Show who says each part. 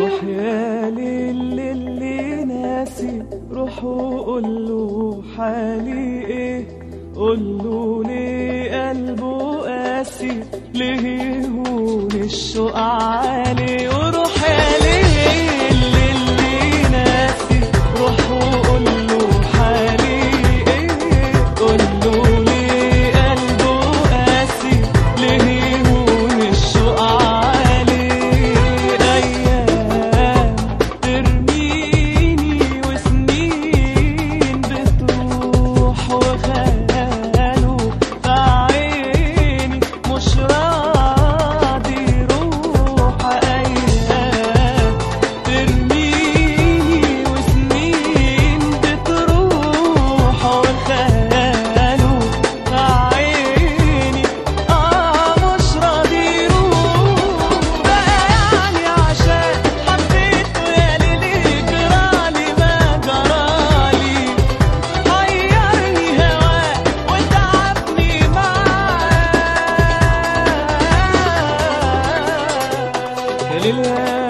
Speaker 1: روح يا ليل اللي ناسي روح وقول له حالي ايه قول له ليه قلبه قاسي ليه يهون الشوق عالي وروح يا ليل اللي ناسي روح وقول له حالي ايه قول له ليه قلبه قاسي ليه يهون الشوق عالي ايام ترميني وسنين بتروح وخياله في عيني مش راضي يروح ايام ترميني وسنين بتروح وخياله في عيني اه مش راضي يروح بقى يعني عشان حبيته يا ليلي جرالي ما جرالي حيرني هواه وتعبني معاه يا ليل يا